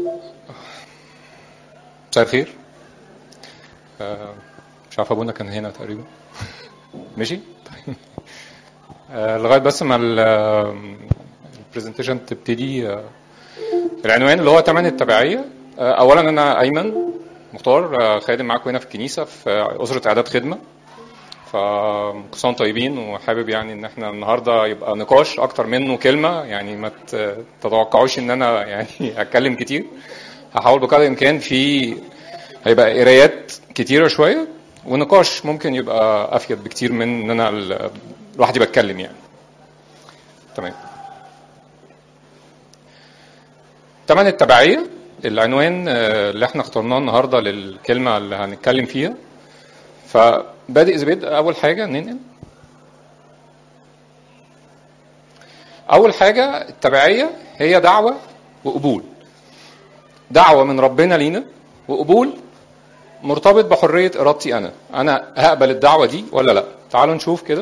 مساء الخير آه، مش عارف ابونا كان هنا تقريبا مشي طيب. آه، لغايه بس ما البرزنتيشن تبتدي آه، العنوان اللي هو تمن التبعيه آه، اولا انا ايمن مختار آه، خادم معاكم هنا في الكنيسه في آه، اسره اعداد خدمه فكل سنه وانتم طيبين وحابب يعني ان احنا النهارده يبقى نقاش اكتر منه كلمه يعني ما ت- تتوقعوش ان انا يعني اتكلم كتير هحاول بقدر الامكان في هيبقى قرايات كتيره شويه ونقاش ممكن يبقى افيد بكتير من ان انا ال- لوحدي بتكلم يعني تمام تمن التبعيه العنوان آه، اللي احنا اخترناه النهارده للكلمه اللي هنتكلم فيها فبادئ زبيد اول حاجه ننقل اول حاجه التبعيه هي دعوه وقبول دعوه من ربنا لينا وقبول مرتبط بحريه ارادتي انا انا هقبل الدعوه دي ولا لا تعالوا نشوف كده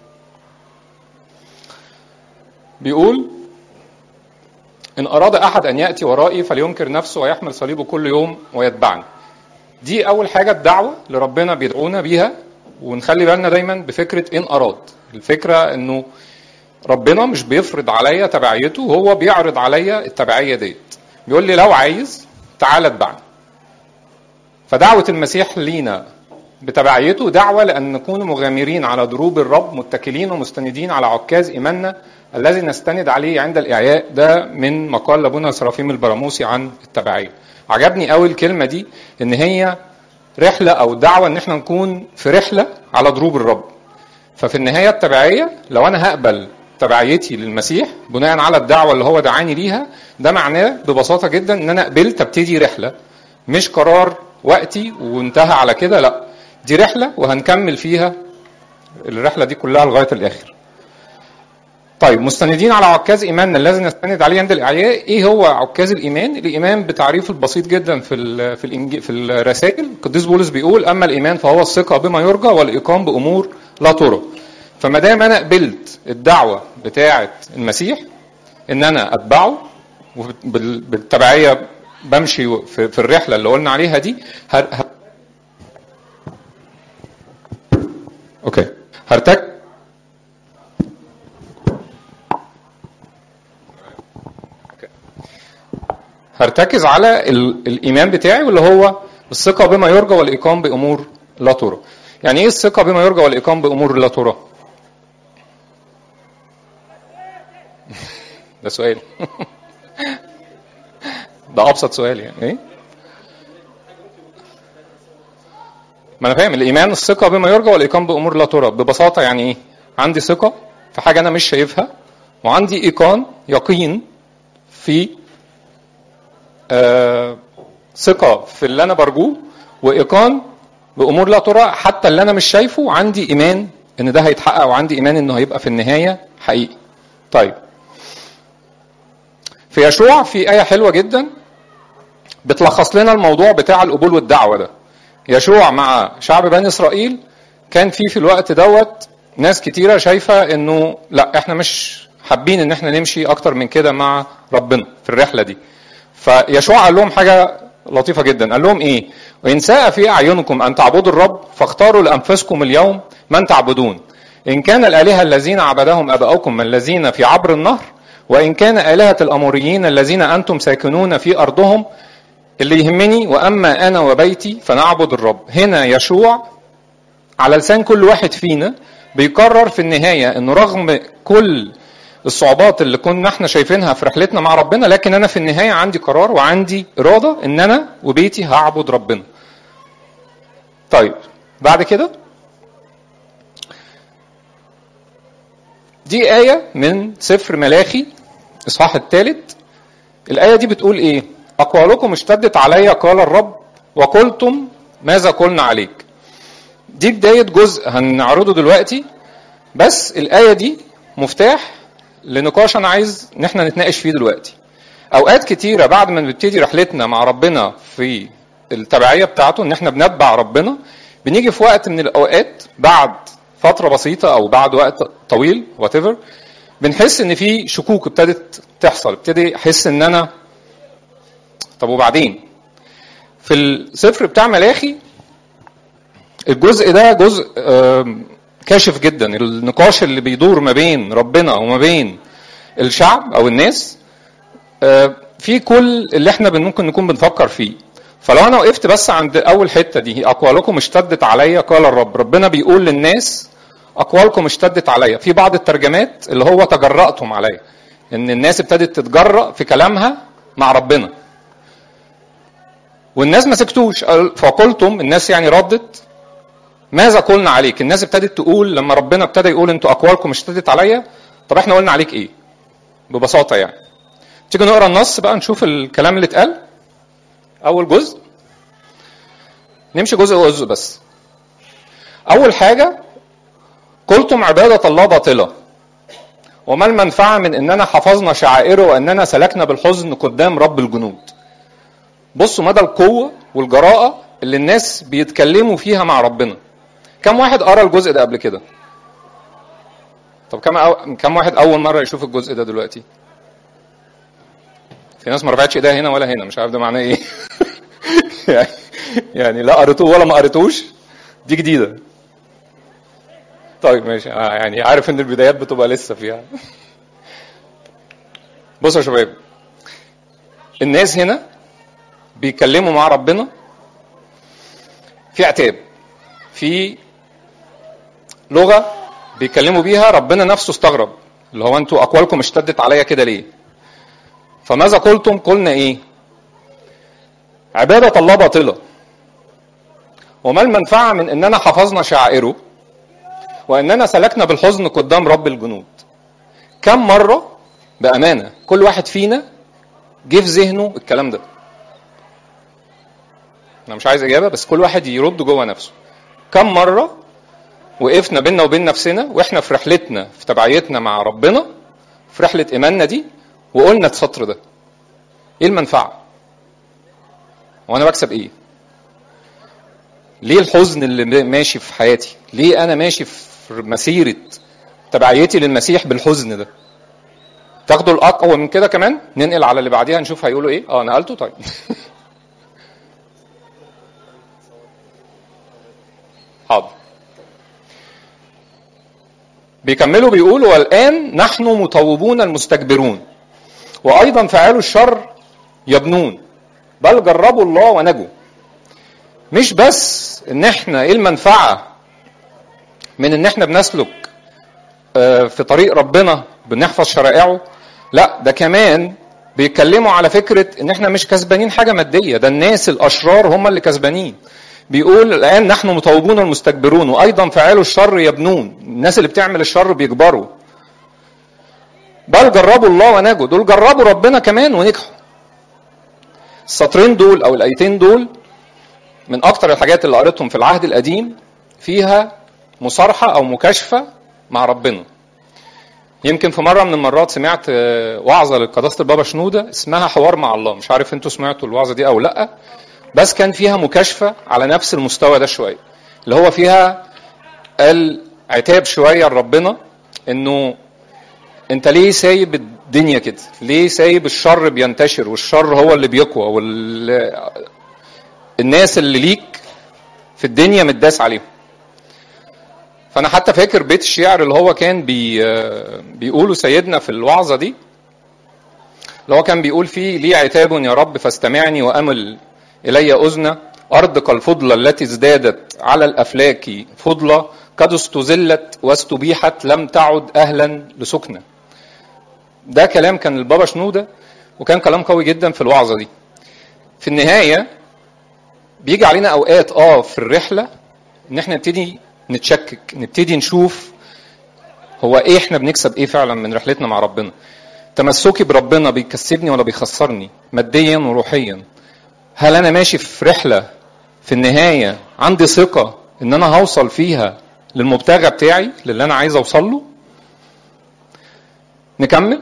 بيقول ان اراد احد ان ياتي ورائي فلينكر نفسه ويحمل صليبه كل يوم ويتبعني دي اول حاجه الدعوه اللي ربنا بيدعونا بيها ونخلي بالنا دايما بفكره ان اراد الفكره انه ربنا مش بيفرض عليا تبعيته هو بيعرض عليا التبعيه ديت بيقول لي لو عايز تعالى اتبعني فدعوه المسيح لينا بتبعيته دعوه لان نكون مغامرين على دروب الرب متكلين ومستندين على عكاز ايماننا الذي نستند عليه عند الاعياء ده من مقال لابونا سرافيم البراموسي عن التبعيه عجبني قوي الكلمه دي ان هي رحله او دعوه ان احنا نكون في رحله على دروب الرب ففي النهايه التبعيه لو انا هقبل تبعيتي للمسيح بناء على الدعوه اللي هو دعاني ليها ده معناه ببساطه جدا ان انا قبلت ابتدي رحله مش قرار وقتي وانتهى على كده لا دي رحله وهنكمل فيها الرحله دي كلها لغايه الاخر طيب مستندين على عكاز ايماننا الذي نستند عليه عند الاعياء ايه هو عكاز الايمان الايمان بتعريف البسيط جدا في ال في الإنجيل في الرسائل القديس بولس بيقول اما الايمان فهو الثقه بما يرجى والاقام بامور لا ترى فما دام انا قبلت الدعوه بتاعه المسيح ان انا اتبعه وبالتبعيه بمشي في, في الرحله اللي قلنا عليها دي هر... هر... اوكي هرتك هرتكز على ال- الايمان بتاعي واللي هو الثقه بما يرجى والاقام بامور لا ترى يعني ايه الثقه بما يرجى والاقام بامور لا ترى ده سؤال ده ابسط سؤال يعني ايه ما انا فاهم الايمان الثقه بما يرجى والاقام بامور لا ترى ببساطه يعني ايه عندي ثقه في حاجه انا مش شايفها وعندي ايقان يقين في آه، ثقه في اللي انا برجوه وايقان بامور لا ترى حتى اللي انا مش شايفه عندي ايمان ان ده هيتحقق وعندي ايمان انه هيبقى في النهايه حقيقي. طيب في يشوع في ايه حلوه جدا بتلخص لنا الموضوع بتاع القبول والدعوه ده. يشوع مع شعب بني اسرائيل كان في في الوقت دوت ناس كتيره شايفه انه لا احنا مش حابين ان احنا نمشي اكتر من كده مع ربنا في الرحله دي. فيشوع قال لهم حاجه لطيفه جدا قال لهم ايه وان ساء في اعينكم ان تعبدوا الرب فاختاروا لانفسكم اليوم من تعبدون ان كان الالهه الذين عبدهم اباؤكم الذين في عبر النهر وان كان الهه الاموريين الذين انتم ساكنون في ارضهم اللي يهمني واما انا وبيتي فنعبد الرب هنا يشوع على لسان كل واحد فينا بيقرر في النهايه انه رغم كل الصعوبات اللي كنا احنا شايفينها في رحلتنا مع ربنا لكن انا في النهايه عندي قرار وعندي اراده ان انا وبيتي هعبد ربنا. طيب بعد كده دي آية من سفر ملاخي إصحاح الثالث الآية دي بتقول إيه؟ أقوالكم اشتدت علي قال الرب وقلتم ماذا قلنا عليك؟ دي بداية جزء هنعرضه دلوقتي بس الآية دي مفتاح لنقاش انا عايز ان احنا نتناقش فيه دلوقتي اوقات كتيره بعد ما نبتدي رحلتنا مع ربنا في التبعيه بتاعته ان احنا بنتبع ربنا بنيجي في وقت من الاوقات بعد فتره بسيطه او بعد وقت طويل وات بنحس ان في شكوك ابتدت تحصل ابتدي احس ان انا طب وبعدين في السفر بتاع ملاخي الجزء ده جزء آم، كاشف جدا النقاش اللي بيدور ما بين ربنا وما بين الشعب او الناس آه، في كل اللي احنا بن- ممكن نكون بنفكر فيه فلو انا وقفت بس عند اول حته دي اقوالكم اشتدت عليا قال الرب ربنا بيقول للناس اقوالكم اشتدت عليا في بعض الترجمات اللي هو تجرأتم عليا ان الناس ابتدت تتجرأ في كلامها مع ربنا والناس ما سكتوش قال- فقلتم الناس يعني ردت ماذا قلنا عليك الناس ابتدت تقول لما ربنا ابتدى يقول انتوا اقوالكم اشتدت عليا طب احنا قلنا عليك ايه ببساطه يعني تيجي نقرا النص بقى نشوف الكلام اللي اتقال اول جزء نمشي جزء جزء بس اول حاجه قلتم عباده الله باطله وما المنفعه من اننا حفظنا شعائره واننا سلكنا بالحزن قدام رب الجنود بصوا مدى القوه والجراءه اللي الناس بيتكلموا فيها مع ربنا كم واحد قرا الجزء ده قبل كده طب كم أو... كم واحد اول مره يشوف الجزء ده دلوقتي في ناس ما رفعتش ايديها هنا ولا هنا مش عارف ده معناه ايه يعني يعني لا قريتوه ولا ما قريتوش دي جديده طيب ماشي آه يعني عارف ان البدايات بتبقى لسه فيها بصوا يا شباب الناس هنا بيتكلموا مع ربنا في عتاب في لغه بيتكلموا بيها ربنا نفسه استغرب اللي هو انتوا اقوالكم اشتدت عليا كده ليه فماذا قلتم قلنا ايه عبادة الله باطلة وما المنفعة من اننا حفظنا شعائره واننا سلكنا بالحزن قدام رب الجنود كم مرة بأمانة كل واحد فينا جه في ذهنه الكلام ده انا مش عايز اجابة بس كل واحد يرد جوه نفسه كم مرة وقفنا بينا وبين نفسنا واحنا في رحلتنا في تبعيتنا مع ربنا في رحلة ايماننا دي وقلنا السطر ده ايه المنفعه وانا بكسب ايه ليه الحزن اللي ماشي في حياتي ليه انا ماشي في مسيره تبعيتي للمسيح بالحزن ده تاخدوا الاقوى من كده كمان ننقل على اللي بعديها نشوف هيقولوا ايه اه نقلته طيب حاضر بيكملوا بيقولوا والان نحن مطوبون المستكبرون وايضا فعلوا الشر يبنون بل جربوا الله ونجوا مش بس ان احنا ايه المنفعه من ان احنا بنسلك آه، في طريق ربنا بنحفظ شرائعه لا ده كمان بيتكلموا على فكره ان احنا مش كسبانين حاجه ماديه ده الناس الاشرار هم اللي كسبانين بيقول الان نحن مطوبون المستكبرون وايضا فعلوا الشر يبنون الناس اللي بتعمل الشر بيكبروا بل جربوا الله ونجوا دول جربوا ربنا كمان ونجحوا السطرين دول او الايتين دول من اكتر الحاجات اللي قريتهم في العهد القديم فيها مصارحه او مكاشفه مع ربنا يمكن في مره من المرات سمعت آه، وعظه لقداسه البابا شنوده اسمها حوار مع الله مش عارف انتوا سمعتوا الوعظه دي او لا بس كان فيها مكاشفه على نفس المستوى ده شويه اللي هو فيها العتاب شويه لربنا انه انت ليه سايب الدنيا كده ليه سايب الشر بينتشر والشر هو اللي بيقوى وال الناس اللي ليك في الدنيا متداس عليهم فانا حتى فاكر بيت الشعر اللي هو كان بي بيقوله سيدنا في الوعظه دي اللي هو كان بيقول فيه لي عتاب يا رب فاستمعني وامل الي اذنى ارضك الفضلى التي ازدادت على الافلاك فضلى قد استذلت واستبيحت لم تعد اهلا لسكنى ده كلام كان البابا شنوده وكان كلام قوي جدا في الوعظه دي في النهايه بيجي علينا اوقات اه في الرحله ان احنا نبتدي نتشكك نبتدي نشوف هو ايه احنا بنكسب ايه فعلا من رحلتنا مع ربنا تمسكي بربنا بيكسبني ولا بيخسرني ماديا وروحيا هل انا ماشي في رحله في النهايه عندي ثقه ان انا هوصل فيها للمبتغى بتاعي للي انا عايز اوصل له نكمل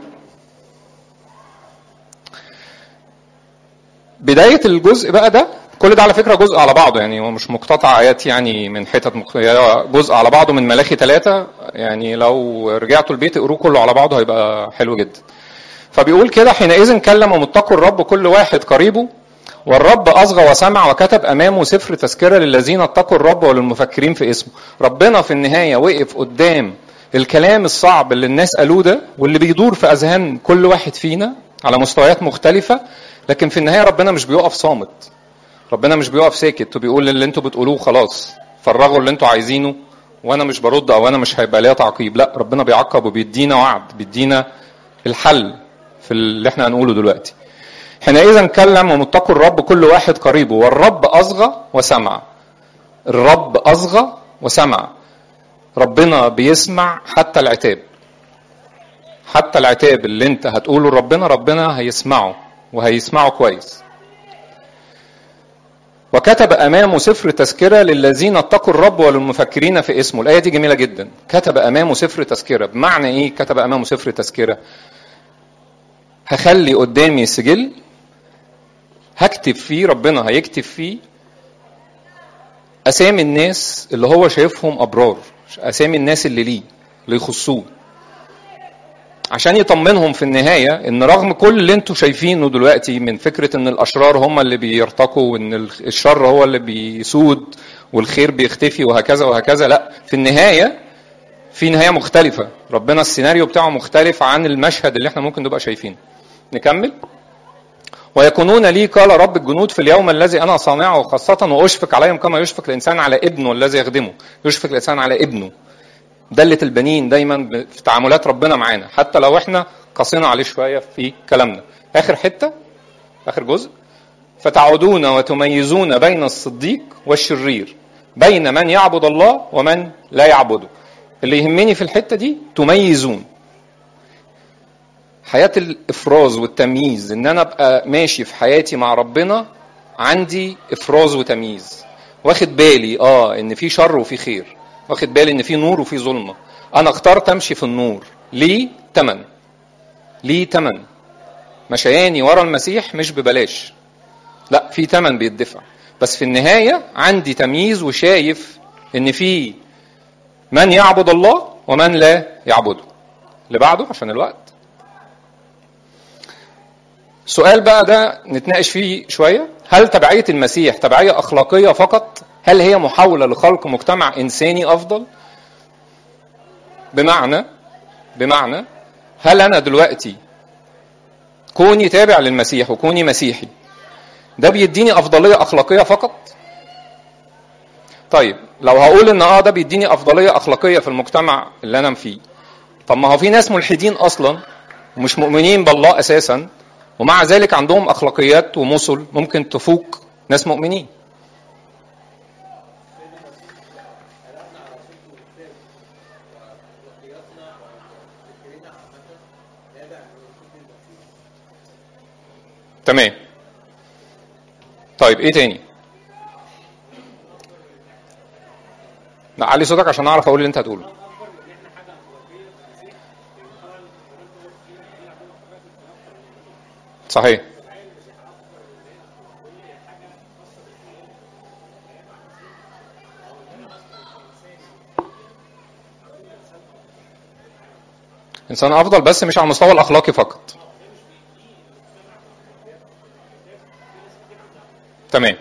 بدايه الجزء بقى ده كل ده على فكره جزء على بعضه يعني هو مش مقتطع ايات يعني من حتت مخ... جزء على بعضه من ملاخي ثلاثه يعني لو رجعتوا البيت اقروه كله على بعضه هيبقى حلو جدا فبيقول كده حينئذ كلم متقوا الرب كل واحد قريبه والرب أصغى وسمع وكتب أمامه سفر تذكرة للذين اتقوا الرب وللمفكرين في اسمه ربنا في النهاية وقف قدام الكلام الصعب اللي الناس قالوه ده واللي بيدور في أذهان كل واحد فينا على مستويات مختلفة لكن في النهاية ربنا مش بيقف صامت ربنا مش بيقف ساكت وبيقول اللي انتوا بتقولوه خلاص فرغوا اللي انتوا عايزينه وانا مش برد او انا مش هيبقى ليا تعقيب لا ربنا بيعقب وبيدينا وعد بيدينا الحل في اللي احنا هنقوله دلوقتي حينئذ كلم ومتقوا الرب كل واحد قريبه والرب اصغى وسمع الرب اصغى وسمع ربنا بيسمع حتى العتاب حتى العتاب اللي انت هتقوله لربنا ربنا هيسمعه وهيسمعه كويس وكتب امامه سفر تذكره للذين اتقوا الرب وللمفكرين في اسمه الايه دي جميله جدا كتب امامه سفر تذكره بمعنى ايه كتب امامه سفر تذكره هخلي قدامي سجل هكتب فيه ربنا هيكتب فيه اسامي الناس اللي هو شايفهم ابرار اسامي الناس اللي ليه اللي يخصوه عشان يطمنهم في النهاية ان رغم كل اللي انتوا شايفينه دلوقتي من فكرة ان الاشرار هم اللي بيرتقوا وان الشر هو اللي بيسود والخير بيختفي وهكذا وهكذا لا في النهاية في نهاية مختلفة ربنا السيناريو بتاعه مختلف عن المشهد اللي احنا ممكن نبقى شايفينه نكمل ويكونون لي قال رب الجنود في اليوم الذي انا صانعه خاصة واشفق عليهم كما يشفق الانسان على ابنه الذي يخدمه يشفق الانسان على ابنه دلة البنين دايما في تعاملات ربنا معانا حتى لو احنا قصينا عليه شوية في كلامنا آخر حتة آخر جزء فتعودون وتميزون بين الصديق والشرير بين من يعبد الله ومن لا يعبده اللي يهمني في الحتة دي تميزون حياة الإفراز والتمييز إن أنا أبقى ماشي في حياتي مع ربنا عندي إفراز وتمييز واخد بالي آه إن في شر وفي خير واخد بالي ان في نور وفي ظلمه انا اخترت امشي في النور ليه تمن ليه تمن مشياني ورا المسيح مش ببلاش لا في تمن بيدفع بس في النهايه عندي تمييز وشايف ان في من يعبد الله ومن لا يعبده اللي بعده عشان الوقت سؤال بقى ده نتناقش فيه شويه هل تبعيه المسيح تبعيه اخلاقيه فقط هل هي محاولة لخلق مجتمع إنساني أفضل؟ بمعنى بمعنى هل أنا دلوقتي كوني تابع للمسيح وكوني مسيحي ده بيديني أفضلية أخلاقية فقط؟ طيب لو هقول إن آه ده بيديني أفضلية أخلاقية في المجتمع اللي أنا فيه طب ما هو في ناس ملحدين أصلا ومش مؤمنين بالله أساسا ومع ذلك عندهم أخلاقيات ومثل ممكن تفوق ناس مؤمنين تمام طيب ايه تاني لا علي صوتك عشان اعرف اقول اللي انت هتقوله صحيح انسان افضل بس مش على المستوى الاخلاقي فقط تمام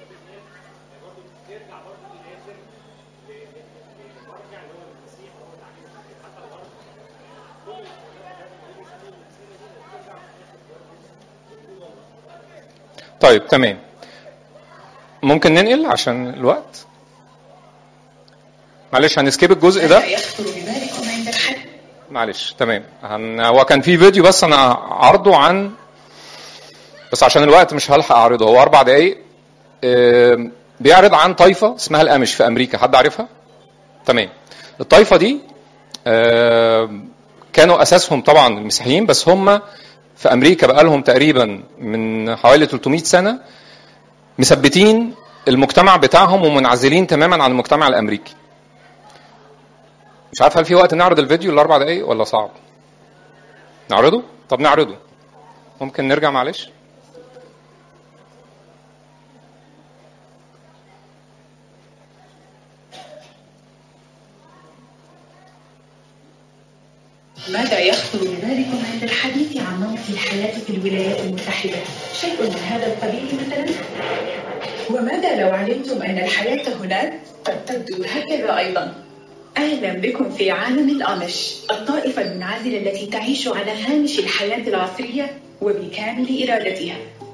طيب تمام ممكن ننقل عشان الوقت معلش هنسكيب الجزء ده يخطر ببالكم عند الحد معلش تمام هن... هو كان في فيديو بس انا عرضه عن بس عشان الوقت مش هلحق اعرضه هو اربع دقايق آم، بيعرض عن طائفه اسمها الامش في امريكا حد عارفها؟ تمام الطائفه دي آم، كانوا اساسهم طبعا المسيحيين بس هم في امريكا بقالهم تقريبا من حوالي 300 سنه مثبتين المجتمع بتاعهم ومنعزلين تماما عن المجتمع الامريكي مش عارف هل في وقت نعرض الفيديو الاربع دقايق ولا صعب نعرضه طب نعرضه ممكن نرجع معلش ماذا يخطر ببالكم عند الحديث عن نمط الحياة في الولايات المتحدة شيء من هذا القبيل مثلا وماذا لو علمتم أن الحياة هناك قد تبدو هكذا أيضا أهلا بكم في عالم الأمش الطائفة المنعزلة التي تعيش على هامش الحياة العصرية وبكامل إرادتها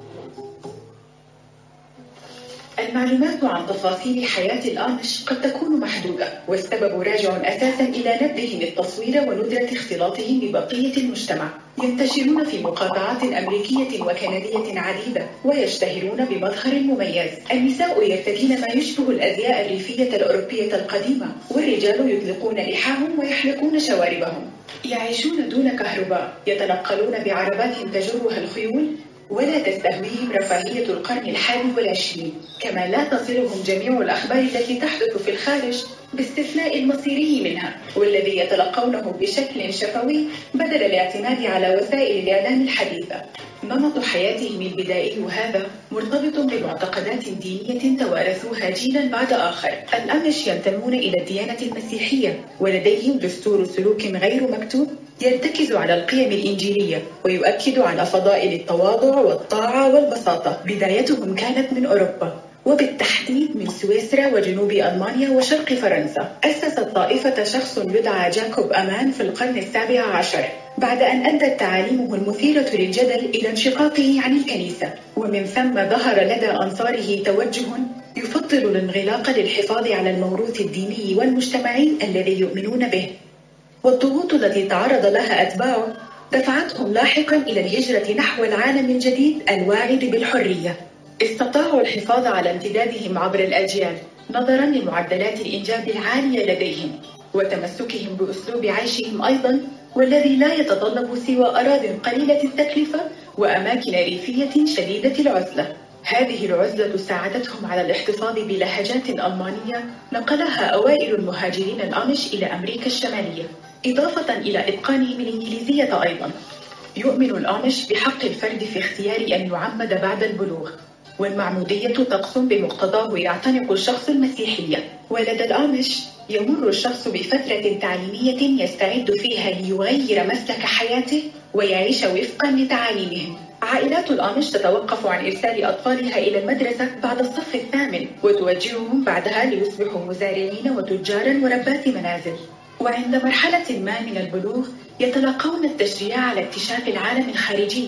المعلومات عن تفاصيل حياة الآمش قد تكون محدودة والسبب راجع أساسا إلى نبذهم التصوير وندرة اختلاطهم ببقية المجتمع ينتشرون في مقاطعات أمريكية وكندية عديدة ويشتهرون بمظهر مميز النساء يرتدين ما يشبه الأزياء الريفية الأوروبية القديمة والرجال يطلقون لحاهم ويحلقون شواربهم يعيشون دون كهرباء يتنقلون بعربات تجرها الخيول ولا تستهويهم رفاهية القرن الحادي والعشرين كما لا تصلهم جميع الأخبار التي تحدث في الخارج باستثناء المصيري منها والذي يتلقونه بشكل شفوي بدل الاعتماد على وسائل الإعلام الحديثة نمط حياتهم البدائي هذا مرتبط بمعتقدات دينية توارثوها جيلا بعد آخر الأمش ينتمون إلى الديانة المسيحية ولديهم دستور سلوك غير مكتوب يرتكز على القيم الإنجيلية ويؤكد على فضائل التواضع والطاعة والبساطة بدايتهم كانت من أوروبا وبالتحديد من سويسرا وجنوب ألمانيا وشرق فرنسا أسس الطائفة شخص يدعى جاكوب أمان في القرن السابع عشر بعد أن أدت تعاليمه المثيرة للجدل إلى انشقاقه عن الكنيسة ومن ثم ظهر لدى أنصاره توجه يفضل الانغلاق للحفاظ على الموروث الديني والمجتمعي الذي يؤمنون به والضغوط التي تعرض لها أتباعه دفعتهم لاحقا إلى الهجرة نحو العالم الجديد الواعد بالحرية استطاعوا الحفاظ على امتدادهم عبر الأجيال نظرا لمعدلات الإنجاب العالية لديهم وتمسكهم بأسلوب عيشهم أيضا والذي لا يتطلب سوى أراضٍ قليلة التكلفة وأماكن ريفية شديدة العزلة هذه العزلة ساعدتهم على الاحتفاظ بلهجات ألمانية نقلها أوائل المهاجرين الأمش إلى أمريكا الشمالية إضافة إلى إتقانهم الإنجليزية أيضا يؤمن الأمش بحق الفرد في اختيار أن يعمد بعد البلوغ والمعمودية طقس بمقتضاه يعتنق الشخص المسيحية ولدى الآمش يمر الشخص بفترة تعليمية يستعد فيها ليغير مسلك حياته ويعيش وفقا لتعاليمهم عائلات الآمش تتوقف عن إرسال أطفالها إلى المدرسة بعد الصف الثامن وتوجههم بعدها ليصبحوا مزارعين وتجارا وربات منازل وعند مرحلة ما من البلوغ يتلقون التشجيع على اكتشاف العالم الخارجي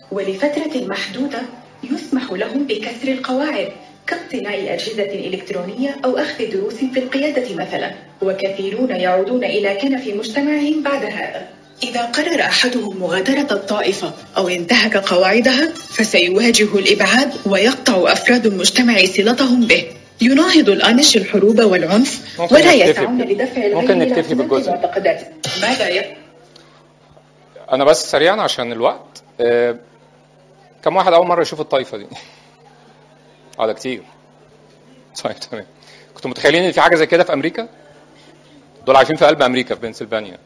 ولفترة محدودة يسمح لهم بكسر القواعد كاقتناء أجهزة إلكترونية أو أخذ دروس في القيادة مثلا وكثيرون يعودون إلى كنف مجتمعهم بعد هذا إذا قرر أحدهم مغادرة الطائفة أو انتهك قواعدها فسيواجه الإبعاد ويقطع أفراد المجتمع صلتهم به يناهض الآنش الحروب والعنف ممكن ولا نكتفي. يسعون لدفع الغير ممكن إلى نكتفي اعتماد بالجزء. معتقداته ماذا يفعل؟ انا بس سريعا عشان الوقت آه، كم واحد اول مره يشوف الطائفه دي اه ده كتير طيب تمام كنتوا متخيلين ان في حاجه زي كده في امريكا دول عايشين في قلب امريكا في بنسلفانيا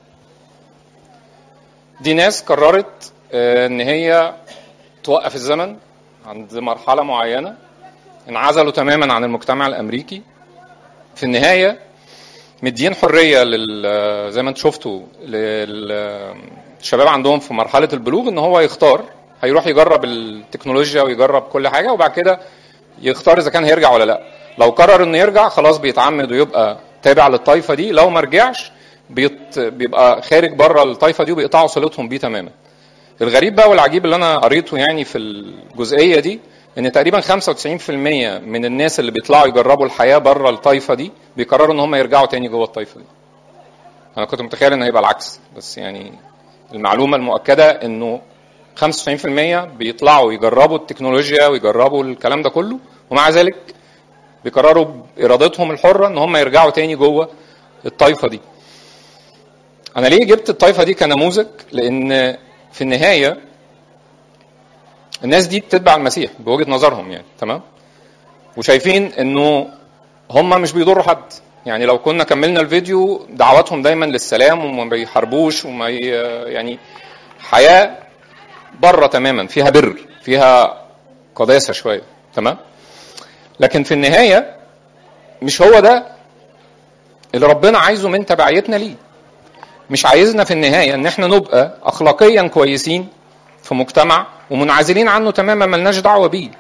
دي ناس قررت آه، ان هي توقف الزمن عند مرحله معينه انعزلوا تماما عن المجتمع الامريكي في النهايه مدين حريه لل زي ما انتم شفتوا للشباب عندهم في مرحله البلوغ ان هو يختار هيروح يجرب التكنولوجيا ويجرب كل حاجه وبعد كده يختار اذا كان هيرجع ولا لا لو قرر انه يرجع خلاص بيتعمد ويبقى تابع للطائفه دي لو ما رجعش بيط... بيبقى خارج بره الطائفه دي وبيقطعوا صلتهم بيه تماما الغريب بقى والعجيب اللي انا قريته يعني في الجزئيه دي ان تقريبا 95% من الناس اللي بيطلعوا يجربوا الحياه بره الطائفه دي بيقرروا ان هم يرجعوا تاني جوه الطائفه دي انا كنت متخيل ان هيبقى العكس بس يعني المعلومه المؤكده انه 95% بيطلعوا يجربوا التكنولوجيا ويجربوا الكلام ده كله ومع ذلك بيقرروا بارادتهم الحره ان هم يرجعوا تاني جوه الطائفه دي انا ليه جبت الطائفه دي كنموذج لان في النهايه الناس دي بتتبع المسيح بوجهه نظرهم يعني تمام وشايفين انه هم مش بيضروا حد يعني لو كنا كملنا الفيديو دعواتهم دايما للسلام وما بيحاربوش وما ي... يعني حياه بره تماما فيها بر فيها قداسه شويه تمام لكن في النهايه مش هو ده اللي ربنا عايزه من تبعيتنا ليه مش عايزنا في النهايه ان احنا نبقى اخلاقيا كويسين في مجتمع ومنعزلين عنه تماما ملناش دعوه بيه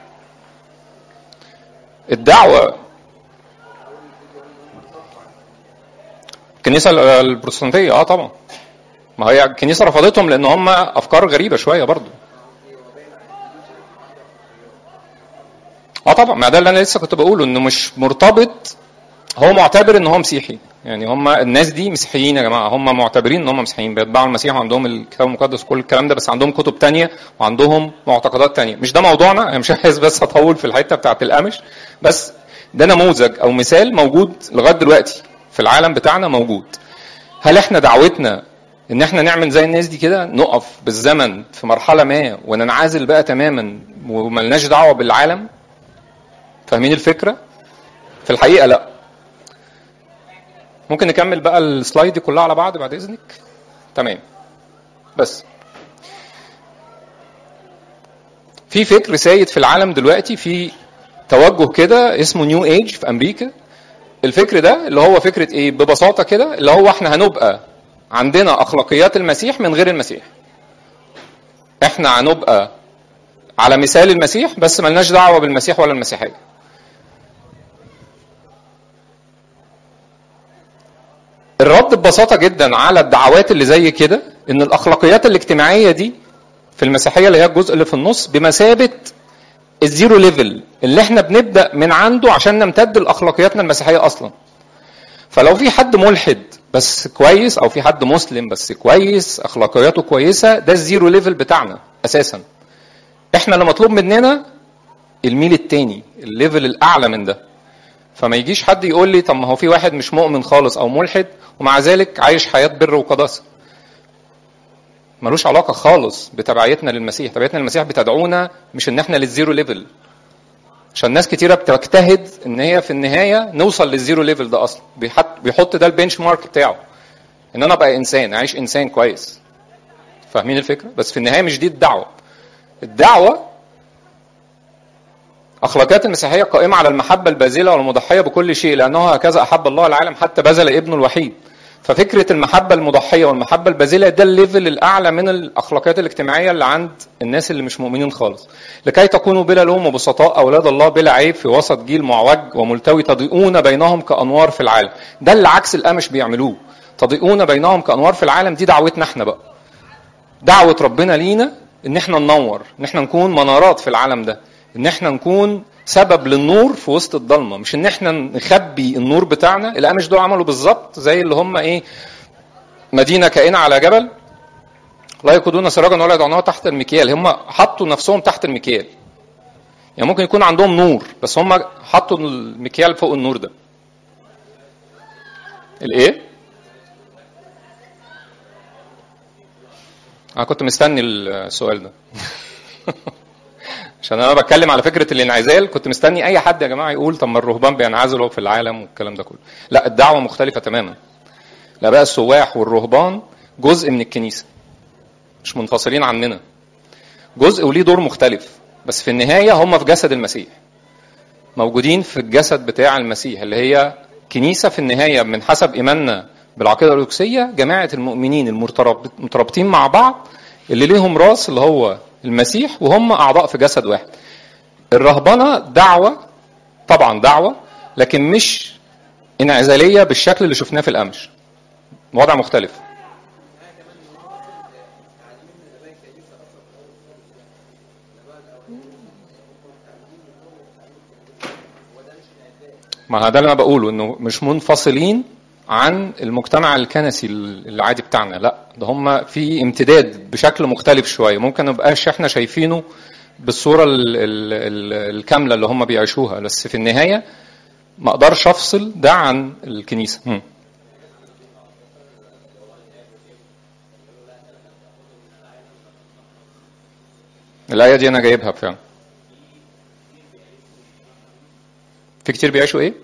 الدعوه الكنيسه البروتستانتيه اه طبعا ما هي الكنيسه رفضتهم لان هم افكار غريبه شويه برضو اه طبعا ما ده اللي انا لسه كنت بقوله انه مش مرتبط هو معتبر ان هو مسيحي يعني هم الناس دي مسيحيين يا جماعه هم معتبرين ان هم مسيحيين بيتبعوا المسيح وعندهم الكتاب المقدس وكل الكلام ده بس عندهم كتب تانية وعندهم معتقدات تانية مش ده موضوعنا انا مش عايز بس اطول في الحته بتاعت الامش بس ده نموذج او مثال موجود لغايه دلوقتي في العالم بتاعنا موجود هل احنا دعوتنا ان احنا نعمل زي الناس دي كده نقف بالزمن في مرحله ما وننعزل بقى تماما وملناش دعوه بالعالم فاهمين الفكره في الحقيقه لا ممكن نكمل بقى السلايد دي كلها على بعض بعد اذنك تمام بس في فكر سيد في العالم دلوقتي في توجه كده اسمه نيو ايج في امريكا الفكر ده اللي هو فكره ايه ببساطه كده اللي هو احنا هنبقى عندنا اخلاقيات المسيح من غير المسيح احنا هنبقى على مثال المسيح بس ملناش دعوه بالمسيح ولا المسيحيه الرد ببساطه جدا على الدعوات اللي زي كده ان الاخلاقيات الاجتماعيه دي في المسيحيه اللي هي الجزء اللي في النص بمثابه الزيرو ليفل اللي احنا بنبدا من عنده عشان نمتد لاخلاقياتنا المسيحيه اصلا فلو في حد ملحد بس كويس او في حد مسلم بس كويس اخلاقياته كويسه ده الزيرو ليفل بتاعنا اساسا احنا اللي مطلوب مننا الميل التاني الليفل الاعلى من ده فما يجيش حد يقول لي طب ما هو في واحد مش مؤمن خالص او ملحد ومع ذلك عايش حياه بر وقداسه ملوش علاقه خالص بتبعيتنا للمسيح تبعيتنا للمسيح بتدعونا مش ان احنا للزيرو ليفل عشان ناس كتيره بتجتهد ان هي في النهايه نوصل للزيرو ليفل ده اصلا بيحط بيحط ده البنش مارك بتاعه ان انا ابقى انسان اعيش انسان كويس فاهمين الفكره بس في النهايه مش دي الدعوه الدعوه اخلاقيات المسيحيه قائمه على المحبه الباذله والمضحيه بكل شيء لانه هكذا احب الله العالم حتى بذل ابنه الوحيد ففكره المحبه المضحيه والمحبه الباذله ده الليفل الاعلى من الاخلاقيات الاجتماعيه اللي عند الناس اللي مش مؤمنين خالص لكي تكونوا بلا لوم وبسطاء اولاد الله بلا عيب في وسط جيل معوج وملتوي تضيئون بينهم كانوار في العالم ده اللي عكس الامش بيعملوه تضيئون بينهم كانوار في العالم دي دعوتنا احنا بقى دعوه ربنا لينا ان احنا ننور ان احنا نكون منارات في العالم ده ان احنا نكون سبب للنور في وسط الضلمه مش ان احنا نخبي النور بتاعنا الامش دول عملوا بالظبط زي اللي هم ايه مدينه كائنه على جبل لا يقودون سراجا ولا يضعونه تحت المكيال هم حطوا نفسهم تحت المكيال يعني ممكن يكون عندهم نور بس هم حطوا المكيال فوق النور ده الايه انا كنت مستني السؤال ده عشان انا بتكلم على فكره الانعزال كنت مستني اي حد يا جماعه يقول طب ما الرهبان بينعزلوا في العالم والكلام ده كله لا الدعوه مختلفه تماما لا بقى السواح والرهبان جزء من الكنيسه مش منفصلين عننا جزء وليه دور مختلف بس في النهايه هم في جسد المسيح موجودين في الجسد بتاع المسيح اللي هي كنيسه في النهايه من حسب ايماننا بالعقيده الارثوذكسيه جماعه المؤمنين المترابطين مع بعض اللي ليهم راس اللي هو المسيح وهم اعضاء في جسد واحد الرهبنه دعوه طبعا دعوه لكن مش انعزاليه بالشكل اللي شفناه في الامش وضع مختلف ما ده اللي انا بقوله انه مش منفصلين عن المجتمع الكنسي العادي بتاعنا لا ده هم في امتداد بشكل مختلف شويه ممكن ما نبقاش احنا شايفينه بالصوره ال ال ال الكامله اللي هم بيعيشوها بس في النهايه ما اقدرش افصل ده عن الكنيسه هم. الآية دي أنا جايبها فعلا. في كتير بيعيشوا إيه؟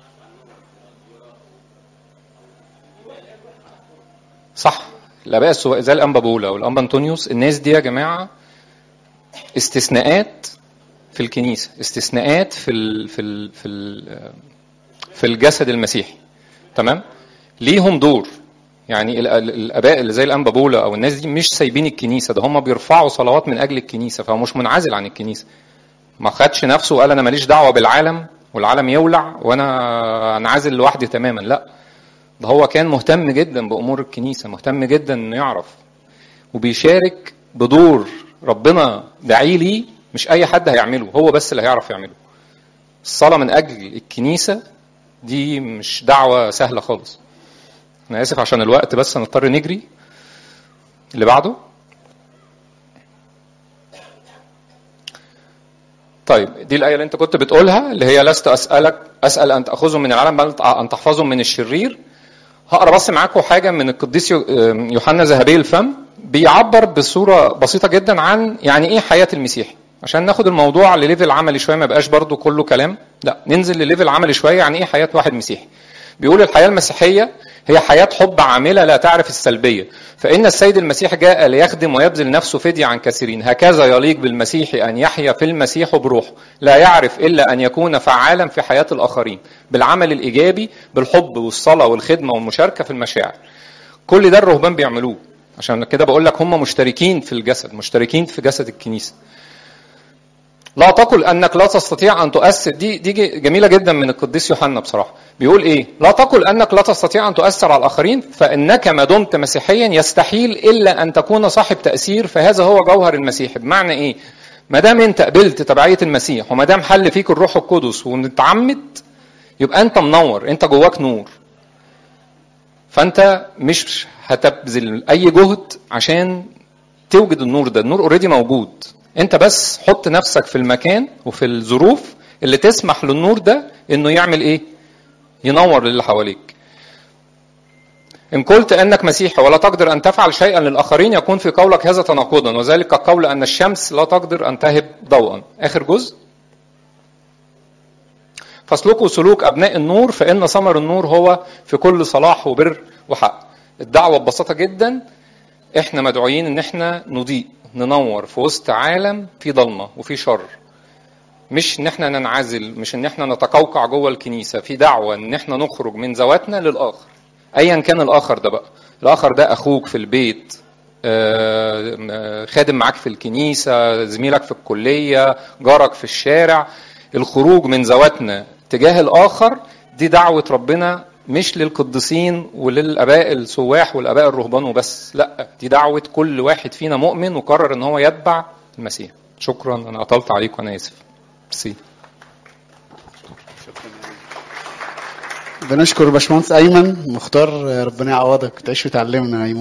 صح الاباء السواء زي الانبا بولا والانبا انطونيوس الناس دي يا جماعه استثناءات في الكنيسه استثناءات في ال في ال في ال في الجسد المسيحي تمام ليهم دور يعني ال- ال- الاباء اللي زي الانبا بولا او الناس دي مش سايبين الكنيسه ده هم بيرفعوا صلوات من اجل الكنيسه فهو مش منعزل عن الكنيسه ما خدش نفسه وقال انا ماليش دعوه بالعالم والعالم يولع وانا انعزل لوحدي تماما لا ده هو كان مهتم جدا بامور الكنيسه مهتم جدا انه يعرف وبيشارك بدور ربنا داعي ليه مش اي حد هيعمله هو بس اللي هيعرف يعمله الصلاه من اجل الكنيسه دي مش دعوه سهله خالص انا اسف عشان الوقت بس هنضطر نجري اللي بعده طيب دي الآية اللي أنت كنت بتقولها اللي هي لست أسألك أسأل أن تأخذهم من العالم بل أن تحفظهم من الشرير هقرا بس معاكم حاجة من القديس يو- يوحنا ذهبي الفم بيعبر بصورة بسيطة جدا عن يعني إيه حياة المسيح عشان ناخد الموضوع لليفل عملي شوية ما بقاش برضو كله كلام لا ننزل لليفل عملي شوية يعني إيه حياة واحد مسيحي بيقول الحياة المسيحية هي حياة حب عاملة لا تعرف السلبية فإن السيد المسيح جاء ليخدم ويبذل نفسه فدية عن كثيرين هكذا يليق بالمسيح أن يحيا في المسيح بروحه لا يعرف إلا أن يكون فعالا في حياة الآخرين بالعمل الإيجابي بالحب والصلاة والخدمة والمشاركة في المشاعر كل ده الرهبان بيعملوه عشان كده بقول لك هم مشتركين في الجسد مشتركين في جسد الكنيسة لا تقل انك لا تستطيع ان تؤثر دي دي جميله جدا من القديس يوحنا بصراحه بيقول ايه لا تقل انك لا تستطيع ان تؤثر على الاخرين فانك ما دمت مسيحيا يستحيل الا ان تكون صاحب تاثير فهذا هو جوهر المسيح بمعنى ايه ما دام انت قبلت تبعيه المسيح وما دام حل فيك الروح القدس ومتعمد يبقى انت منور انت جواك نور فانت مش هتبذل اي جهد عشان توجد النور ده النور اوريدي موجود انت بس حط نفسك في المكان وفي الظروف اللي تسمح للنور ده انه يعمل ايه ينور للي حواليك إن قلت أنك مسيحي ولا تقدر أن تفعل شيئا للآخرين يكون في قولك هذا تناقضا وذلك كقول أن الشمس لا تقدر أن تهب ضوءا آخر جزء فاسلكوا سلوك أبناء النور فإن ثمر النور هو في كل صلاح وبر وحق الدعوة ببساطة جدا احنا مدعوين ان احنا نضيء ننور في وسط عالم فيه ضلمه وفيه شر مش ان احنا ننعزل مش ان احنا نتقوقع جوه الكنيسه في دعوه ان احنا نخرج من ذواتنا للاخر ايا كان الاخر ده بقى الاخر ده اخوك في البيت آه، آه، خادم معاك في الكنيسه زميلك في الكليه جارك في الشارع الخروج من ذواتنا تجاه الاخر دي دعوه ربنا مش للقديسين وللاباء السواح والاباء الرهبان وبس لا دي دعوه كل واحد فينا مؤمن وقرر ان هو يتبع المسيح شكرا انا اطلت عليكم وانا اسف ميرسي بنشكر باشمهندس ايمن مختار ربنا يعوضك تعيش وتعلمنا يا أيمن.